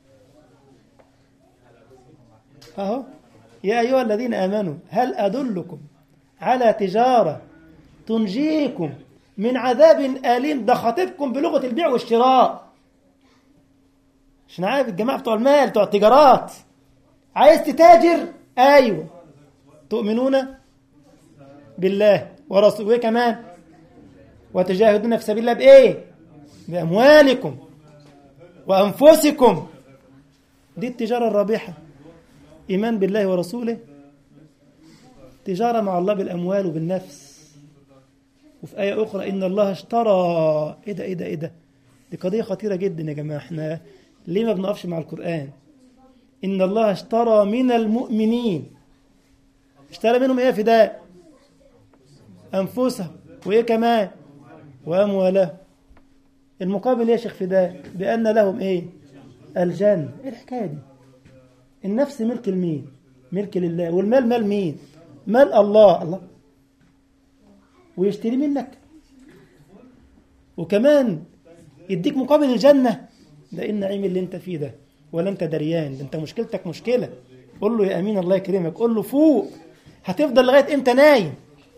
S1: أهو يا أيها الذين آمنوا هل أدلكم على تجارة تنجيكم من عذاب أليم ده خاطبكم بلغة البيع والشراء عشان عارف الجماعة بتوع المال بتوع التجارات عايز تتاجر أيوة تؤمنون بالله ورسوله وإيه كمان وتجاهدون في سبيل الله بإيه بأموالكم وأنفسكم دي التجارة الرابحة إيمان بالله ورسوله تجارة مع الله بالأموال وبالنفس وفي آية أخرى إن الله اشترى إيه ده إيه ده إيه ده دي قضية خطيرة جدا يا جماعة إحنا ليه ما بنقفش مع القرآن إن الله اشترى من المؤمنين اشترى منهم إيه فداء أنفسهم وإيه كمان وأموالهم المقابل يا شيخ فداء بأن لهم إيه الجنة إيه الحكاية دي النفس ملك لمين ملك لله والمال مال مين مال الله الله ويشتري منك وكمان يديك مقابل الجنة ده إيه النعيم اللي انت فيه ده ولا انت دريان ده انت مشكلتك مشكلة قول له يا أمين الله يكرمك قول له فوق هتفضل لغاية امتى نايم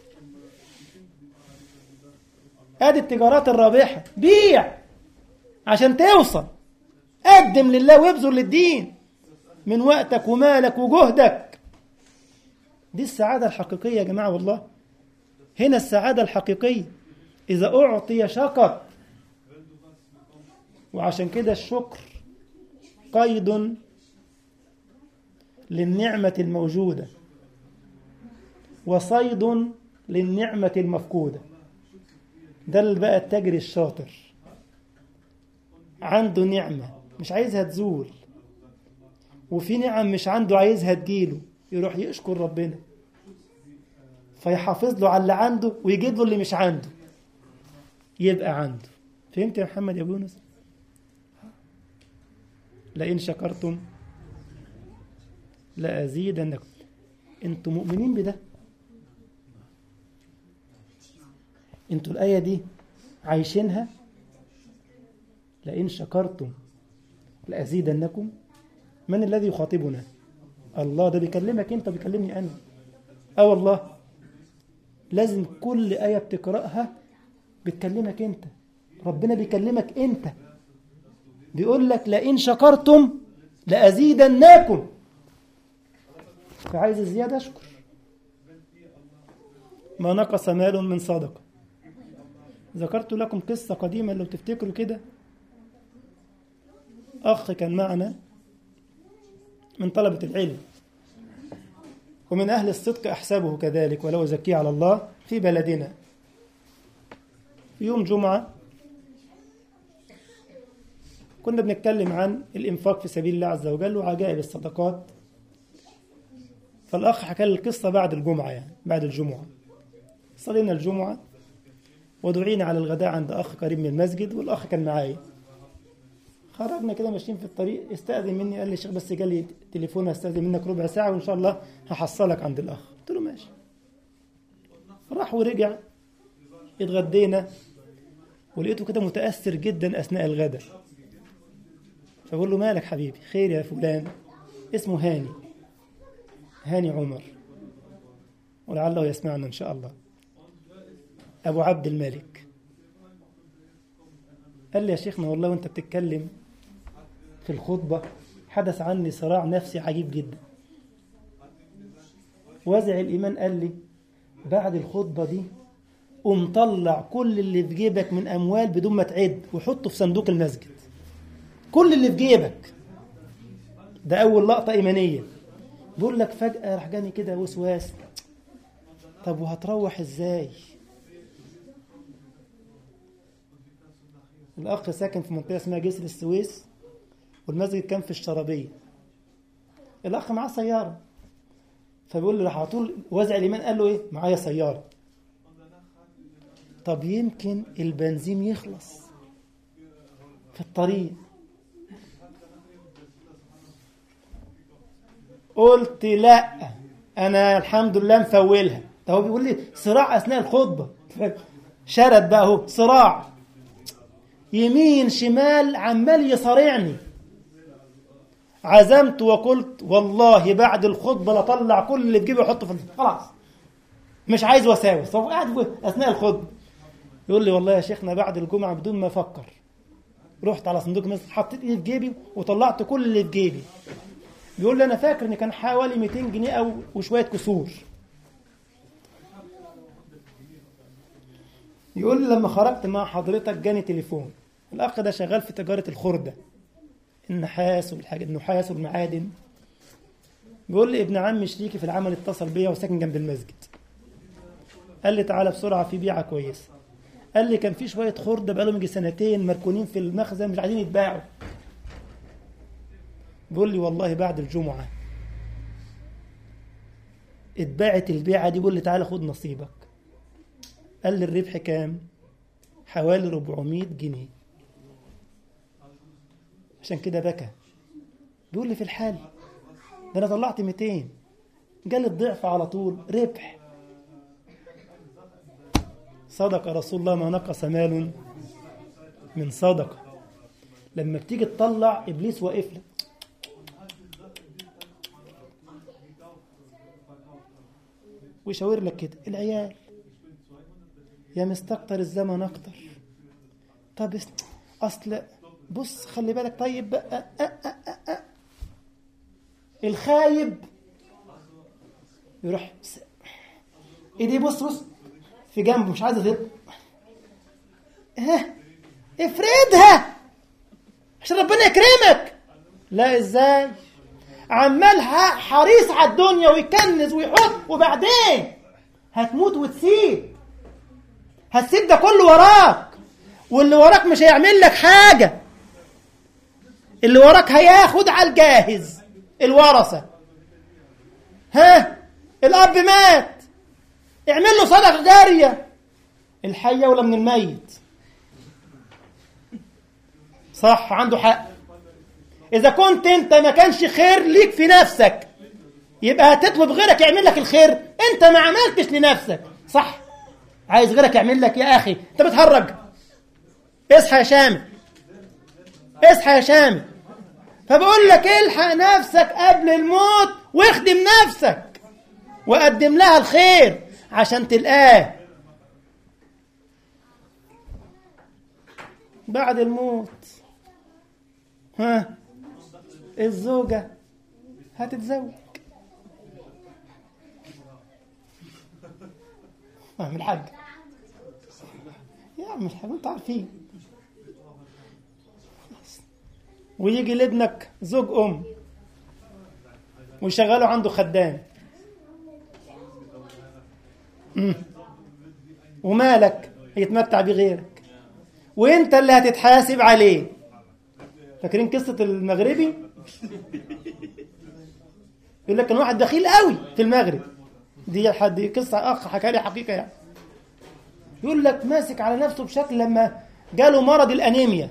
S1: ادي التجارات الرابحة بيع عشان توصل قدم لله وابذل للدين من وقتك ومالك وجهدك دي السعادة الحقيقية يا جماعة والله هنا السعادة الحقيقية إذا أعطي شكر وعشان كده الشكر قيد للنعمة الموجودة وصيد للنعمة المفقودة ده اللي بقى التاجر الشاطر عنده نعمة مش عايزها تزول وفي نعم مش عنده عايزها تجيله يروح يشكر ربنا فيحافظ له على اللي عنده ويجيب له اللي مش عنده يبقى عنده فهمت يا محمد يا ابو يونس لئن شكرتم لأزيدنكم انتوا مؤمنين بده انتوا الآية دي عايشينها لئن شكرتم لأزيدنكم من الذي يخاطبنا الله ده بيكلمك انت بيكلمني انا اه والله لازم كل آية بتقرأها بتكلمك انت ربنا بيكلمك انت بيقول لك لئن شكرتم لأزيدنكم فعايز الزيادة اشكر ما نقص مال من صدقة ذكرت لكم قصة قديمة لو تفتكروا كده أخ كان معنا من طلبة العلم ومن أهل الصدق أحسبه كذلك ولو زكي على الله في بلدنا في يوم جمعة كنا بنتكلم عن الإنفاق في سبيل الله عز وجل وعجائب الصدقات فالأخ حكى لي القصة بعد الجمعة يعني بعد الجمعة صلينا الجمعة ودعينا على الغداء عند أخ قريب من المسجد والأخ كان معايا خرجنا كده ماشيين في الطريق استأذن مني قال لي شيخ بس جالي تليفون هستأذن منك ربع ساعة وإن شاء الله هحصلك عند الأخ قلت له ماشي راح ورجع اتغدينا ولقيته كده متأثر جدا أثناء الغداء فبقول له مالك حبيبي خير يا فلان اسمه هاني هاني عمر ولعله يسمعنا إن شاء الله أبو عبد الملك قال لي يا شيخنا والله وانت بتتكلم في الخطبة حدث عني صراع نفسي عجيب جدا وازع الإيمان قال لي بعد الخطبة دي قوم طلع كل اللي في جيبك من أموال بدون ما تعد وحطه في صندوق المسجد كل اللي في جيبك ده أول لقطة إيمانية بيقول لك فجأة راح جاني كده وسواس طب وهتروح ازاي الأخ ساكن في منطقة اسمها جسر السويس والمسجد كان في الشرابية الأخ معاه سيارة فبيقول له راح على طول وزع الإيمان قال له إيه معايا سيارة طب يمكن البنزين يخلص في الطريق قلت لا أنا الحمد لله مفولها ده هو بيقول لي صراع أثناء الخطبة شرد بقى اهو صراع يمين شمال عمال يصارعني عزمت وقلت والله بعد الخطبة لطلع كل اللي في جيبي احطه في خلاص مش عايز وساوس هو قاعد اثناء الخطبة يقول لي والله يا شيخنا بعد الجمعة بدون ما افكر رحت على صندوق المسجد حطيت ايدي في جيبي وطلعت كل اللي في جيبي بيقول لي انا فاكر ان كان حوالي 200 جنيه او وشويه كسور يقول لي لما خرجت مع حضرتك جاني تليفون الاخ ده شغال في تجاره الخرده النحاس والحاجات النحاس والمعادن بيقول لي ابن عمي شريكي في العمل اتصل بيا وساكن جنب المسجد قال لي تعالى بسرعه في بيعه كويسه قال لي كان في شويه خرده بقالهم يجي سنتين مركونين في المخزن مش عايزين يتباعوا بيقول لي والله بعد الجمعه اتباعت البيعه دي بيقول لي تعالى خد نصيبك قال لي الربح كام حوالي 400 جنيه عشان كده بكى بيقول لي في الحال ده انا طلعت 200 جالي الضعف على طول ربح صدق رسول الله ما نقص مال من صدقه لما بتيجي تطلع ابليس واقف لك ويشاور لك كده العيال يا مستكتر الزمن اكتر طب اس- اصل بص خلي بالك طيب بقى أه أه أه أه. الخايب يروح س- ايديه بص بص في جنبه مش عايزه تطلع ها افردها عشان ربنا يكرمك لا ازاي عمال ح- حريص على الدنيا ويكنز ويحط وبعدين هتموت وتسيب هتسيب ده كله وراك واللي وراك مش هيعمل لك حاجة اللي وراك هياخد على الجاهز الورثة ها الأب مات اعمل له صدقة جارية الحية ولا من الميت صح عنده حق إذا كنت أنت ما كانش خير ليك في نفسك يبقى هتطلب غيرك يعمل لك الخير أنت ما عملتش لنفسك صح عايز غيرك يعمل لك يا أخي أنت بتهرج اصحى يا شامي اصحى يا شامي فبقول لك الحق نفسك قبل الموت واخدم نفسك وقدم لها الخير عشان تلقاه بعد الموت ها الزوجة هتتزوج يا عم الحاج يا عم الحاج انتوا عارفين ويجي لابنك زوج ام ويشغله عنده خدام مم. ومالك يتمتع بغيرك وانت اللي هتتحاسب عليه فاكرين قصة المغربي يقول لك كان واحد دخيل قوي في المغرب دي حد قصة أخ حكى لي حقيقة يعني يقول لك ماسك على نفسه بشكل لما جاله مرض الأنيميا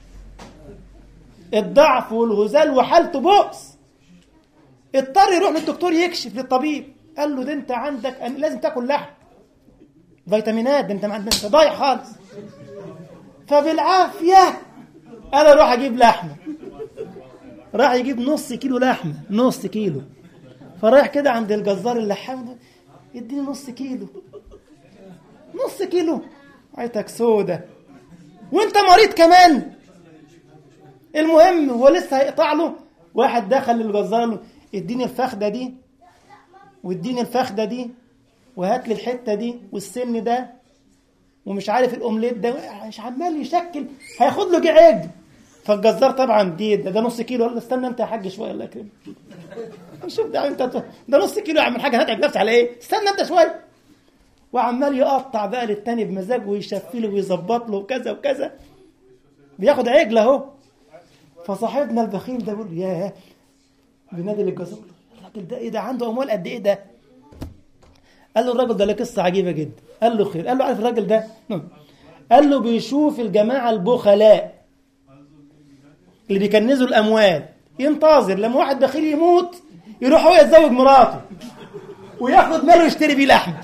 S1: الضعف والغزال وحالته بؤس اضطر يروح للدكتور يكشف للطبيب قال له ده انت عندك أن- لازم تاكل لحم فيتامينات ده انت ما عندك انت ضايع خالص فبالعافيه انا اروح اجيب لحمه راح يجيب نص كيلو لحمه نص كيلو فرايح كده عند الجزار اللحام ده يديني نص كيلو نص كيلو عيتك سودة وانت مريض كمان المهم هو لسه هيقطع له واحد دخل للجزار قال له اديني الفخده دي واديني الفخده دي وهات لي الحته دي والسن ده ومش عارف الاومليت ده مش عمال يشكل هياخد له جعاج فالجزار طبعا دي ده, ده نص كيلو قال له استنى انت يا حاج شويه الله يكرمك شوف ده انت ده نص كيلو يا عم الحاج هتعب نفسي على ايه؟ استنى انت شويه وعمال يقطع بقى للتاني بمزاج ويشفي له ويظبط له وكذا وكذا بياخد عجله اهو فصاحبنا البخيل ده بيقول له ياه بينادي للجزار الراجل ده ايه ده عنده اموال قد ايه ده؟ قال له الراجل ده له قصه عجيبه جدا قال له خير قال له عارف الراجل ده نعم. قال له بيشوف الجماعه البخلاء اللي بيكنزوا الاموال ينتظر لما واحد بخيل يموت يروح هو يتزوج مراته وياخد ماله يشتري بيه لحم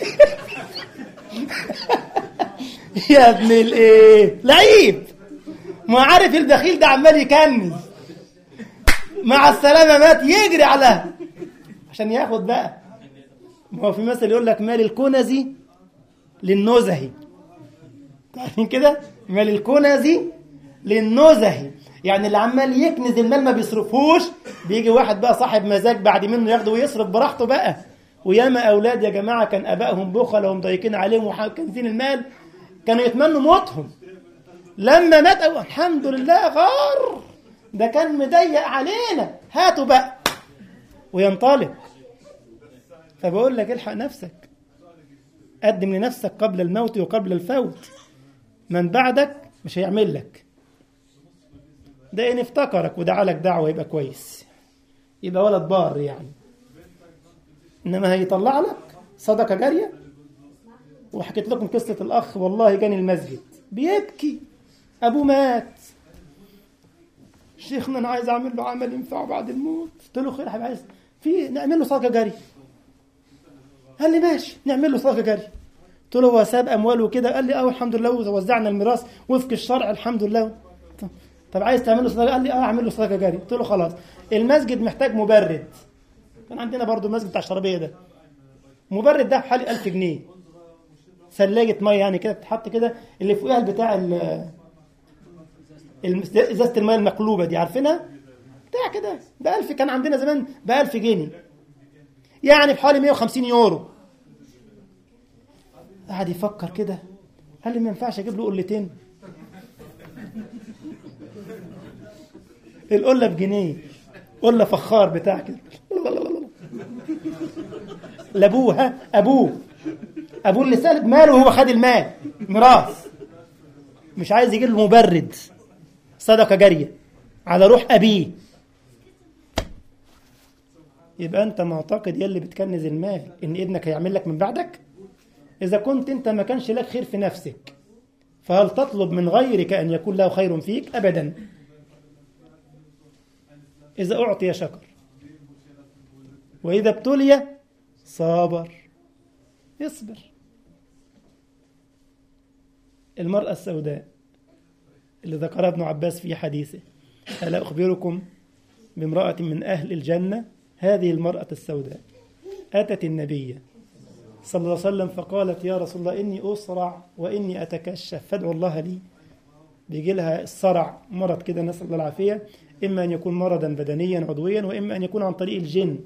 S1: يا ابن الايه لعيب ما عارف البخيل ده عمال يكنز مع السلامه مات يجري على عشان ياخد بقى ما هو في مثل يقول لك مال الكنزي للنزهي عارفين كده مال الكنزي للنزهي يعني اللي عمال يكنز المال ما بيصرفوش بيجي واحد بقى صاحب مزاج بعد منه ياخده ويصرف براحته بقى وياما اولاد يا جماعه كان ابائهم بخل ومضايقين عليهم وكنزين المال كانوا يتمنوا موتهم لما مات أو الحمد لله غار ده كان مضيق علينا هاتوا بقى وينطلق فبقول لك الحق نفسك قدم لنفسك قبل الموت وقبل الفوت من بعدك مش هيعمل لك ده ان افتكرك ودعا لك دعوه يبقى كويس يبقى ولد بار يعني انما هيطلع لك صدقه جاريه وحكيت لكم قصه الاخ والله جاني المسجد بيبكي ابوه مات شيخنا انا عايز اعمل له عمل ينفعه بعد الموت قلت له خير يا حبيبي عايز في نعمل له صدقه جاريه قال لي ماشي نعمل له صدقه جاريه قلت له هو ساب امواله كده قال لي اه الحمد لله وزعنا الميراث وفق الشرع الحمد لله طب عايز تعمل له صدقه قال لي اه اعمل له صدقه جاريه قلت له خلاص المسجد محتاج مبرد كان عندنا برضو المسجد بتاع الشرابيه ده مبرد ده بحوالي 1000 جنيه ثلاجه ميه يعني كده بتتحط كده اللي فوقها بتاع ازازه الميه المقلوبه دي عارفينها بتاع كده ب 1000 كان عندنا زمان ب 1000 جنيه يعني بحوالي 150 يورو قعد يفكر كده قال لي ما ينفعش اجيب له قلتين القله بجنيه قله فخار بتاع كده لابوه ها ابوه ابوه اللي سالب ماله وهو خد المال ميراث مش عايز يجيب له مبرد صدقه جاريه على روح ابيه يبقى انت معتقد يلي بتكنز المال ان ابنك هيعمل لك من بعدك اذا كنت انت ما كانش لك خير في نفسك فهل تطلب من غيرك ان يكون له خير فيك ابدا اذا اعطي شكر واذا ابتلي صابر يصبر المرأة السوداء اللي ذكرها ابن عباس في حديثه ألا أخبركم بامرأة من أهل الجنة هذه المرأة السوداء أتت النبي صلى الله عليه وسلم فقالت يا رسول الله إني أسرع وإني أتكشف فادعوا الله لي بيجي لها الصرع مرض كده نسأل الله العافية إما أن يكون مرضا بدنيا عضويا وإما أن يكون عن طريق الجن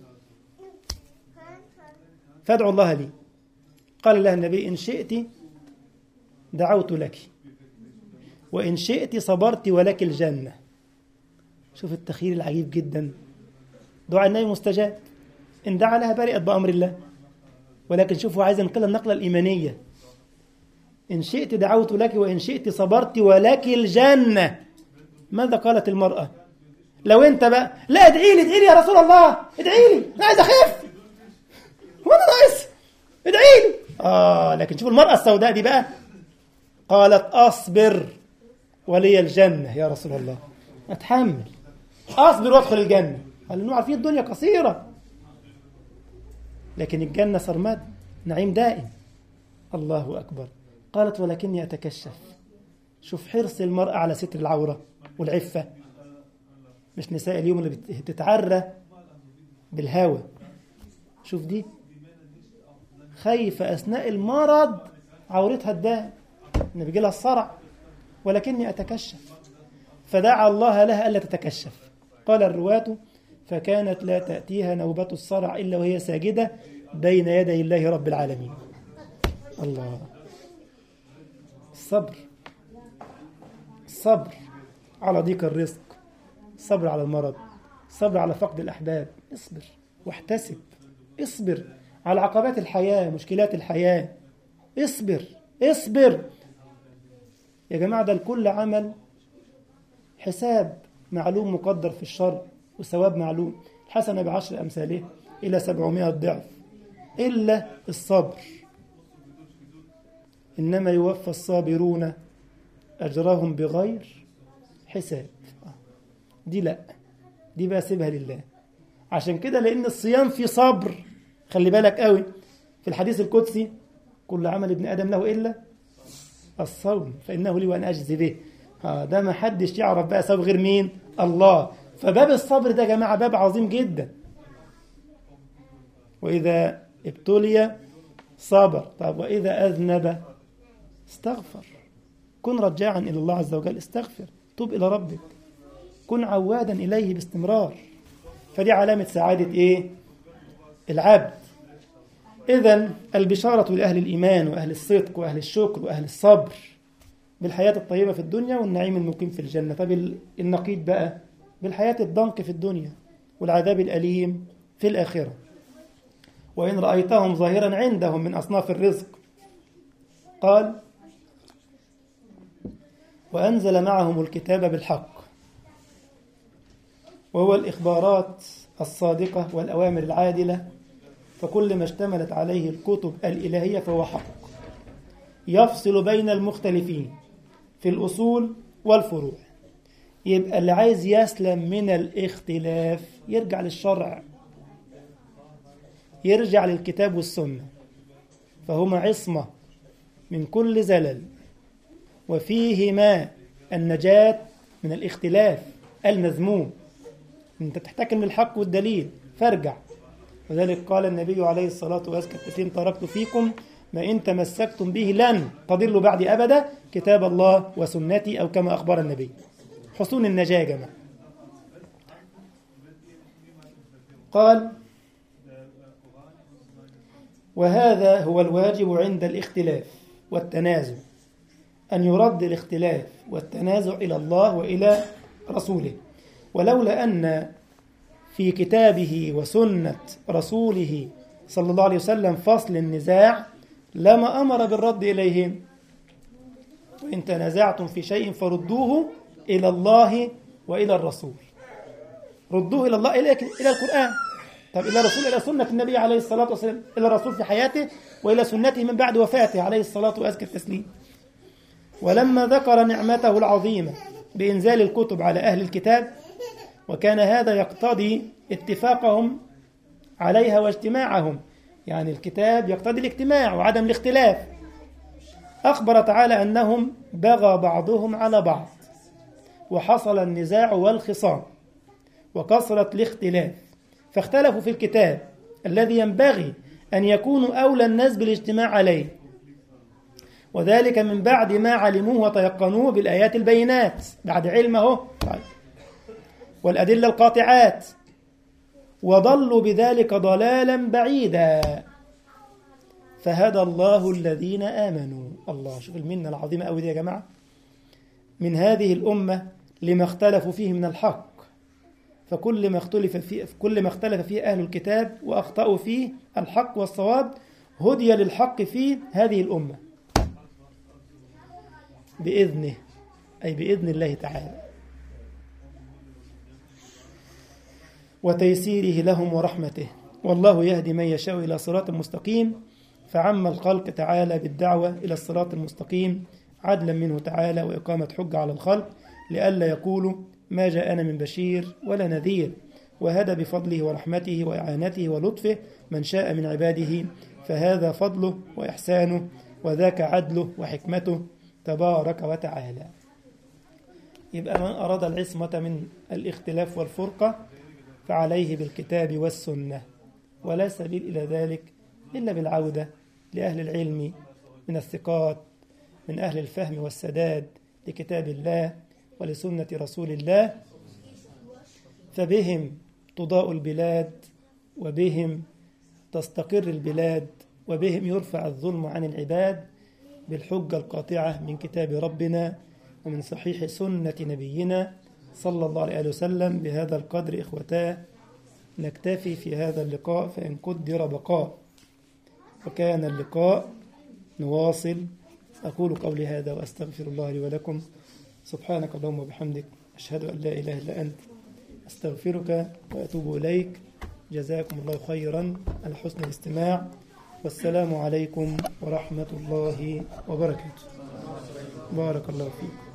S1: فادعوا الله لي قال لها النبي إن شئت دعوت لك وإن شئت صبرت ولك الجنة شوف التخيير العجيب جدا دعاء النبي مستجاب إن دعا لها برئت بأمر الله ولكن شوفوا عايز نقل النقلة الإيمانية إن شئت دعوت لك وإن شئت صبرت ولك الجنة ماذا قالت المرأة لو أنت بقى لا ادعي لي ادعي لي يا رسول الله ادعي لي أنا عايز أخف وأنا ناقص ادعي لي آه لكن شوف المرأة السوداء دي بقى قالت أصبر ولي الجنة يا رسول الله أتحمل أصبر وأدخل الجنة قال إنه عارفين الدنيا قصيرة لكن الجنة سرمد نعيم دائم الله أكبر قالت ولكني أتكشف شوف حرص المرأة على ستر العورة والعفة مش نساء اليوم اللي بتتعرى بالهوى شوف دي خايفة أثناء المرض عورتها تبان إن بيجي لها الصرع ولكني أتكشف فدعا الله لها ألا تتكشف قال الرواة فكانت لا تأتيها نوبة الصرع إلا وهي ساجدة بين يدي الله رب العالمين الله الصبر الصبر على ضيق الرزق الصبر على المرض الصبر على فقد الأحباب اصبر واحتسب اصبر على عقبات الحياة مشكلات الحياة اصبر اصبر يا جماعة ده لكل عمل حساب معلوم مقدر في الشر وثواب معلوم حسنة بعشر أمثاله إلى سبعمائة ضعف إلا الصبر إنما يوفى الصابرون أجرهم بغير حساب دي لا دي بقى سيبها لله عشان كده لأن الصيام في صبر خلي بالك قوي في الحديث القدسي كل عمل ابن آدم له إلا الصوم فإنه لي وأنا أجزي به آه ده ما حدش يعرف بقى سبب غير مين الله فباب الصبر ده يا جماعة باب عظيم جدا وإذا ابتلي صبر طب وإذا أذنب استغفر كن رجاعا إلى الله عز وجل استغفر توب إلى ربك كن عوادا إليه باستمرار فدي علامة سعادة إيه العبد إذا البشارة لأهل الإيمان وأهل الصدق وأهل الشكر وأهل الصبر بالحياة الطيبة في الدنيا والنعيم المقيم في الجنة طب النقيض بقى بالحياة الضنك في الدنيا والعذاب الأليم في الآخرة وإن رأيتهم ظاهرا عندهم من أصناف الرزق قال وأنزل معهم الكتاب بالحق وهو الإخبارات الصادقة والأوامر العادلة فكل ما اشتملت عليه الكتب الإلهية فهو حق يفصل بين المختلفين في الأصول والفروع يبقى اللي عايز يسلم من الاختلاف يرجع للشرع يرجع للكتاب والسنة فهما عصمة من كل زلل وفيهما النجاة من الاختلاف المذموم انت تحتكم الحق والدليل فارجع وذلك قال النبي عليه الصلاة والسلام تركت فيكم ما إن تمسكتم به لن تضلوا بعدي أبدا كتاب الله وسنتي أو كما أخبر النبي حصول النجاة يا جماعة قال وهذا هو الواجب عند الاختلاف والتنازع أن يرد الاختلاف والتنازع إلى الله وإلى رسوله ولولا أن في كتابه وسنة رسوله صلى الله عليه وسلم فصل النزاع لما أمر بالرد إليهم وإن تنازعتم في شيء فردوه إلى الله وإلى الرسول ردوه إلى الله إلى إلى القرآن طب إلى الرسول إلى سنة النبي عليه الصلاة والسلام إلى الرسول في حياته وإلى سنته من بعد وفاته عليه الصلاة وأزكى التسليم ولما ذكر نعمته العظيمة بإنزال الكتب على أهل الكتاب وكان هذا يقتضي اتفاقهم عليها واجتماعهم يعني الكتاب يقتضي الاجتماع وعدم الاختلاف أخبر تعالى أنهم بغى بعضهم على بعض وحصل النزاع والخصام وكثرت الاختلاف فاختلفوا في الكتاب الذي ينبغي أن يكونوا أولى الناس بالاجتماع عليه وذلك من بعد ما علموه وتيقنوه بالآيات البينات بعد علمه طيب والأدلة القاطعات وضلوا بذلك ضلالا بعيدا فهدى الله الذين آمنوا الله شوف المنة العظيمة أوي دي يا جماعة من هذه الأمة لما اختلفوا فيه من الحق فكل ما اختلف فيه كل ما اختلف فيه أهل الكتاب وأخطأوا فيه الحق والصواب هدي للحق فيه هذه الأمة بإذنه أي بإذن الله تعالى وتيسيره لهم ورحمته والله يهدي من يشاء إلى صراط مستقيم فعم الخلق تعالى بالدعوة إلى الصراط المستقيم عدلا منه تعالى وإقامة حجة على الخلق لئلا يقولوا ما جاءنا من بشير ولا نذير وهدى بفضله ورحمته وإعانته ولطفه من شاء من عباده فهذا فضله وإحسانه وذاك عدله وحكمته تبارك وتعالى يبقى من أراد العصمة من الاختلاف والفرقة فعليه بالكتاب والسنة ولا سبيل إلى ذلك إلا بالعودة لأهل العلم من الثقات من أهل الفهم والسداد لكتاب الله ولسنة رسول الله فبهم تضاء البلاد وبهم تستقر البلاد وبهم يرفع الظلم عن العباد بالحجة القاطعة من كتاب ربنا ومن صحيح سنة نبينا صلى الله عليه وسلم بهذا القدر إخوتاه نكتفي في هذا اللقاء فإن قدر بقاء وكان اللقاء نواصل أقول قولي هذا وأستغفر الله لي ولكم سبحانك اللهم وبحمدك أشهد أن لا إله إلا أنت أستغفرك وأتوب إليك جزاكم الله خيرا على حسن الاستماع والسلام عليكم ورحمة الله وبركاته بارك الله فيكم